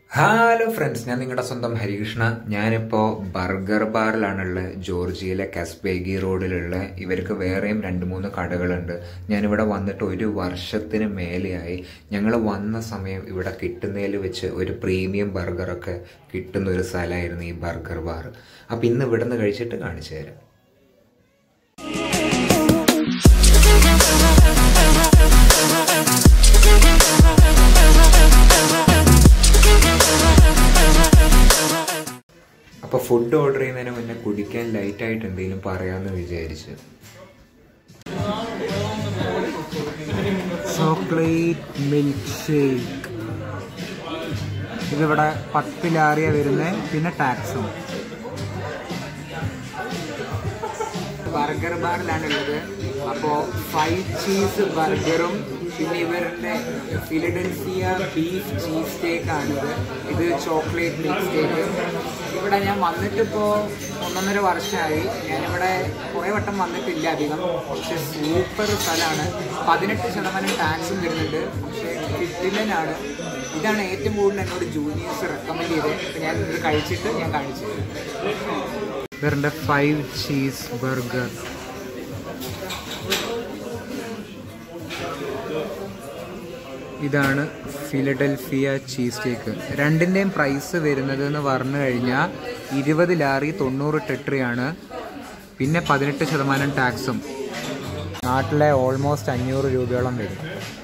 hello friends ഞാൻ നിങ്ങളുടെ സ്വന്തം ഹരികൃഷ്ണ ഞാനിപ്പോൾ ബർഗർ ബാറിലാണുള്ളത് ജോർജിയയിലെ കസ്ബേഗി റോഡിലുള്ള ഇവർക്ക് വേറെയും രണ്ട് മൂന്ന് കടകളുണ്ട് ഞാനിവിടെ വന്നിട്ട് ഒരു വർഷത്തിന് മേലെയായി ഞങ്ങൾ വന്ന സമയം ഇവിടെ കിട്ടുന്നതിൽ വെച്ച് ഒരു പ്രീമിയം ബർഗറൊക്കെ കിട്ടുന്ന ഒരു സ്ഥലമായിരുന്നു ഈ ബർഗർ ബാർ അപ്പോൾ ഇന്ന് ഇവിടെ നിന്ന് കഴിച്ചിട്ട് കാണിച്ചു തരാം അപ്പോൾ ഫുഡ് ഓർഡർ ചെയ്യുന്നതിന് മുന്നേ കുടിക്കാൻ ലൈറ്റായിട്ട് എന്തെങ്കിലും പറയാമെന്ന് വിചാരിച്ചു ചോക്ലേറ്റ് മിൽക്ക് ഷേക്ക് ഇതിവിടെ പത്ത് ലാറിയ വരുന്നത് പിന്നെ ടാക്സും ബർഗർ ബാറിലാണ് ഉള്ളത് അപ്പോൾ ഫൈവ് ചീസ് ബർഗറും പിന്നെ ഇവരുടെ ഫിലഡൽഫിയ ബീഫ് ചീസ് സ്റ്റേക്ക് ആണിത് ഇത് ചോക്ലേറ്റ് മിൽക്ക് സ്റ്റേക്ക് ഇവിടെ ഞാൻ വന്നിട്ടിപ്പോൾ ഒന്നൊന്നര വർഷമായി ഞാനിവിടെ കുറേ വട്ടം വന്നിട്ടില്ല അധികം പക്ഷെ സൂപ്പർ സ്ഥലമാണ് പതിനെട്ട് ശതമാനം ടാക്സും വരുന്നുണ്ട് പക്ഷേ കിഡിലനാണ് ഇതാണ് ഏറ്റവും കൂടുതൽ എന്നോട് ജൂനിയേഴ്സ് റെക്കമെൻഡ് ചെയ്തത് അപ്പോൾ ഞാൻ ഇത് കഴിച്ചിട്ട് ഞാൻ കാണിച്ചു ഇവരുടെ ഫൈവ് ചീസ് ബർഗർ ഇതാണ് ഫിലഡൽഫിയ ചീസ് കേക്ക് രണ്ടിൻ്റെയും പ്രൈസ് വരുന്നത് എന്ന് പറഞ്ഞു കഴിഞ്ഞാൽ ഇരുപത് ലാറി തൊണ്ണൂറ് ടെട്രിയാണ് പിന്നെ പതിനെട്ട് ശതമാനം ടാക്സും നാട്ടിലെ ഓൾമോസ്റ്റ് അഞ്ഞൂറ് രൂപയോളം വരും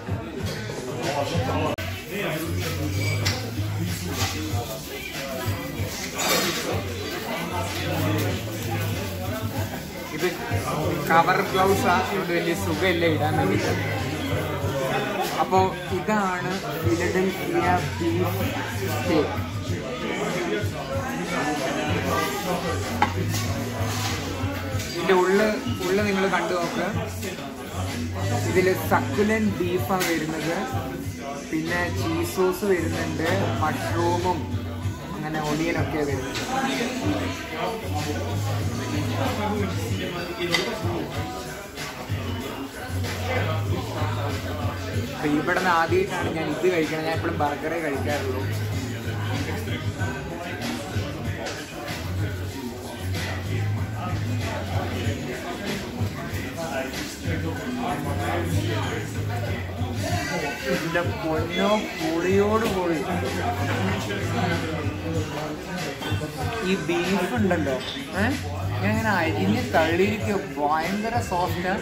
ഇത് കവർ ഗ്ലൗസ് അതുകൊണ്ട് വലിയ സുഖമില്ല ഇടാൻ വേണ്ടിയിട്ട് അപ്പോൾ ഇതാണ് ഫിലഡൽഫിയ ബീഫ് സ്റ്റേക്ക് ഇതിൻ്റെ ഉള്ള് ഉള്ള് നിങ്ങൾ കണ്ടു നോക്കുക ഇതിൽ സക്കുലൻ ബീഫാണ് വരുന്നത് പിന്നെ ചീസ് സോസ് വരുന്നുണ്ട് മഷ്റൂമും അങ്ങനെ ഒടിയനൊക്കെ വരുന്നത് അപ്പൊ ഇവിടെ നിന്ന് ആദ്യമായിട്ടാണ് ഞാൻ ഇത് കഴിക്കുന്നത് ഞാൻ എപ്പോഴും ബർഗറേ കഴിക്കാറുള്ളൂ എന്റെ പൊന്നോ പൊളിയോട് പൊളി ഈ ബീഫ് ഉണ്ടല്ലോ ഏഹ് ഞാൻ ഇങ്ങനെ അരിഞ്ഞ് തള്ളിയിരിക്കുക ഭയങ്കര സോഫ്റ്റ്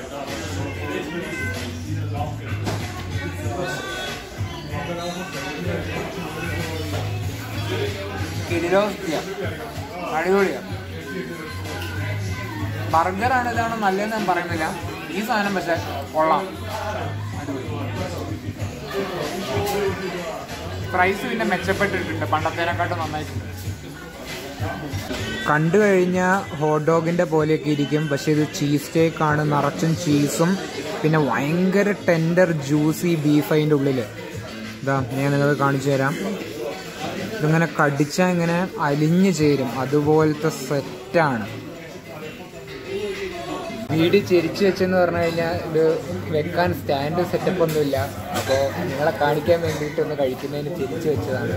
കിടിലോസ്റ്റിയ അടിപൊളിയാ ബർഗറാണ് ഇതാണ് നല്ലതെന്ന് ഞാൻ പറയുന്നില്ല ഈ സാധനം പക്ഷെ കൊള്ളാം അടിപൊളി പ്രൈസ് പിന്നെ മെച്ചപ്പെട്ടിട്ടുണ്ട് പണ്ടത്തേനെക്കാട്ടും നന്നായിട്ടുണ്ട് കണ്ടു കഴിഞ്ഞാൽ ഹോട്ട് ഡോഗിന്റെ പോലെയൊക്കെ ഇരിക്കും പക്ഷെ ഇത് ചീസ് സ്റ്റേക്ക് ആണ് നിറച്ചും ചീസും പിന്നെ ഭയങ്കര ടെൻഡർ ജ്യൂസി ബീഫ് അതിൻ്റെ ഉള്ളിൽ ഇതാ ഞാൻ നിങ്ങൾക്ക് കാണിച്ചു തരാം ഇതിങ്ങനെ കടിച്ചാൽ ഇങ്ങനെ അലിഞ്ഞു ചേരും അതുപോലത്തെ സെറ്റാണ് വീട് ചെരിച്ചു വെച്ചെന്ന് പറഞ്ഞു കഴിഞ്ഞാൽ ഇത് വെക്കാൻ സ്റ്റാൻഡ് സെറ്റപ്പ് ഒന്നുമില്ല അപ്പോൾ നിങ്ങളെ കാണിക്കാൻ വേണ്ടിയിട്ട് ഒന്ന് കഴിക്കുന്നതിന് ചെരിച്ചു വെച്ചതാണ്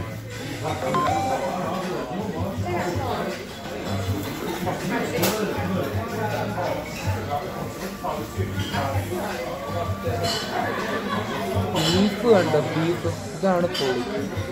ബീഫ് കണ്ടോ ബീഫ് ഇതാണ് പൊളി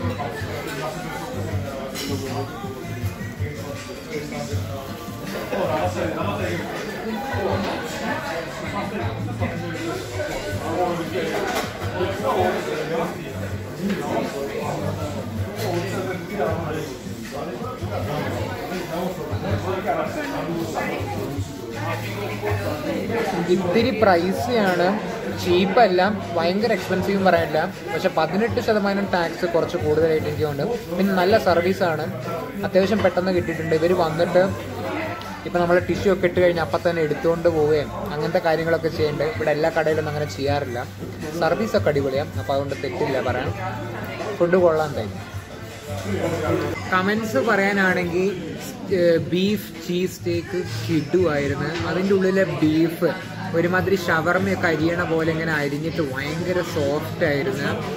ഇത്തിരി പ്രൈസിയാണ് ചീപ്പല്ല ഭയങ്കര എക്സ്പെൻസീവും പറയാനില്ല പക്ഷെ പതിനെട്ട് ശതമാനം ടാക്സ് കുറച്ച് കൂടുതലായിട്ട് എനിക്ക് തോന്നുന്നു പിന്നെ നല്ല സർവീസാണ് അത്യാവശ്യം പെട്ടെന്ന് കിട്ടിയിട്ടുണ്ട് ഇവർ വന്നിട്ട് ഇപ്പം നമ്മൾ ടിഷ്യൂ ഒക്കെ ഇട്ട് കഴിഞ്ഞാൽ അപ്പം തന്നെ എടുത്തുകൊണ്ട് പോവുകയും അങ്ങനത്തെ കാര്യങ്ങളൊക്കെ ചെയ്യേണ്ടത് ഇവിടെ എല്ലാ കടയിലൊന്നും അങ്ങനെ ചെയ്യാറില്ല സർവീസൊക്കെ അടിപൊളിയാണ് അപ്പോൾ അതുകൊണ്ട് തെറ്റില്ല പറയാൻ ഫുഡ് കൊള്ളാൻ തന്നെ കമൻസ് പറയാനാണെങ്കിൽ ബീഫ് ചീസ് സ്റ്റേക്ക് കിഡുമായിരുന്നു അതിൻ്റെ ഉള്ളിലെ ബീഫ് ഒരുമാതിരി ഷവർമയൊക്കെ അരിയണ പോലെ ഇങ്ങനെ അരിഞ്ഞിട്ട് ഭയങ്കര സോഫ്റ്റ് ആയിരുന്നു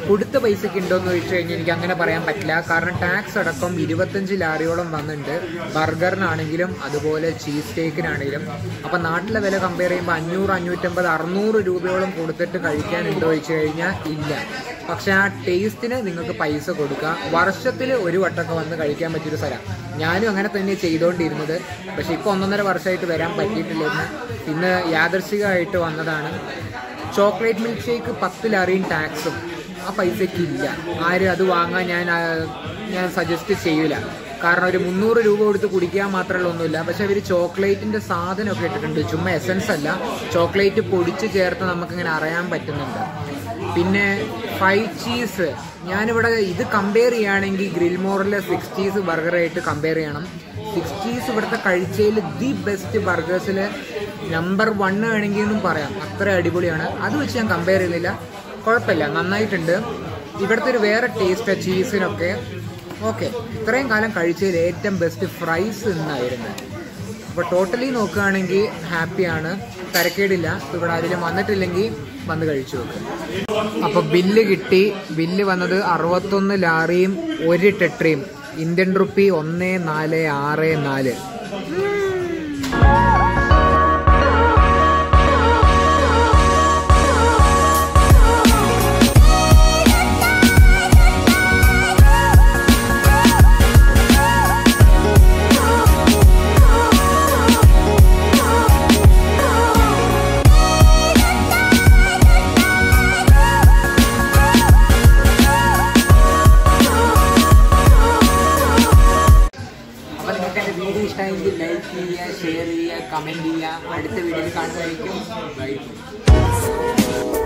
കൊടുത്ത പൈസക്ക് ഉണ്ടോയെന്ന് ചോദിച്ചു കഴിഞ്ഞാൽ എനിക്ക് അങ്ങനെ പറയാൻ പറ്റില്ല കാരണം ടാക്സ് അടക്കം ഇരുപത്തഞ്ച് ലാരിയോളം വന്നിട്ടുണ്ട് ബർഗറിനാണെങ്കിലും അതുപോലെ ചീസ് സ്റ്റേക്കിനാണെങ്കിലും അപ്പം നാട്ടിലെ വില കമ്പയർ ചെയ്യുമ്പോൾ അഞ്ഞൂറ് അഞ്ഞൂറ്റമ്പത് അറുന്നൂറ് രൂപയോളം കൊടുത്തിട്ട് കഴിക്കാനുണ്ടോ ചോദിച്ചു കഴിഞ്ഞാൽ ഇല്ല പക്ഷെ ആ ടേസ്റ്റിന് നിങ്ങൾക്ക് പൈസ കൊടുക്കുക വർഷത്തിൽ ഒരു വട്ടമൊക്കെ വന്ന് കഴിക്കാൻ പറ്റിയൊരു സ്ഥലം ഞാനും അങ്ങനെ തന്നെ ചെയ്തുകൊണ്ടിരുന്നത് പക്ഷെ ഇപ്പോൾ ഒന്നൊന്നര വർഷമായിട്ട് വരാൻ പറ്റിയിട്ടില്ലെന്ന് ഇന്ന് യാദർശികമായിട്ട് വന്നതാണ് ചോക്ലേറ്റ് മിൽക്ക് ഷേക്ക് പത്ത് ലാറിയും ടാക്സും ആ പൈസയ്ക്ക് ഇല്ല ആരും അത് വാങ്ങാൻ ഞാൻ ആ, ഞാൻ സജസ്റ്റ് ചെയ്യൂല കാരണം ഒരു മുന്നൂറ് രൂപ കൊടുത്ത് കുടിക്കാൻ മാത്രമുള്ള ഒന്നുമില്ല പക്ഷെ അവർ ചോക്ലേറ്റിന്റെ സാധനമൊക്കെ ഇട്ടിട്ടുണ്ട് ചുമ്മാ എസൻസ് അല്ല ചോക്ലേറ്റ് പൊടിച്ച് ചേർത്ത് നമുക്കിങ്ങനെ അറിയാൻ പറ്റുന്നുണ്ട് പിന്നെ ഫൈവ് ചീസ് ഞാനിവിടെ ഇത് കമ്പയർ ചെയ്യുകയാണെങ്കിൽ ഗ്രിൽ മോറിലെ സിക്സ് ചീസ് ബർഗറായിട്ട് കമ്പയർ ചെയ്യണം സിക്സ് ചീസ് ഇവിടുത്തെ കഴിച്ചതിൽ ദി ബെസ്റ്റ് ബർഗേഴ്സിൽ നമ്പർ വൺ വേണമെങ്കിൽ എന്നും പറയാം അത്ര അടിപൊളിയാണ് അത് വെച്ച് ഞാൻ കമ്പയർ ചെയ്യുന്നില്ല കുഴപ്പമില്ല നന്നായിട്ടുണ്ട് ഇവിടുത്തെ ഒരു വേറെ ടേസ്റ്റ് ചീസിനൊക്കെ ഓക്കെ ഇത്രയും കാലം കഴിച്ചതിൽ ഏറ്റവും ബെസ്റ്റ് ഫ്രൈസ് ഇന്നായിരുന്നു അപ്പോൾ ടോട്ടലി നോക്കുകയാണെങ്കിൽ ഹാപ്പിയാണ് തരക്കേടില്ല ഇവിടെ ആരെങ്കിലും വന്നിട്ടില്ലെങ്കിൽ വന്ന് കഴിച്ചു നോക്ക് അപ്പോൾ ബില്ല് കിട്ടി ബില്ല് വന്നത് അറുപത്തൊന്ന് ലാറിയും ഒരു ടെട്രയും ഇന്ത്യൻ റുപ്പി ഒന്ന് നാല് ആറ് നാല് അപ്പോൾ നിങ്ങൾക്ക് എൻ്റെ വീഡിയോ ഇഷ്ടമായെങ്കിൽ ലൈക്ക് ചെയ്യുക ഷെയർ ചെയ്യുക കമൻറ്റ് ചെയ്യുക അടുത്ത വീഡിയോയിൽ കാണുന്നതായിരിക്കും ബൈ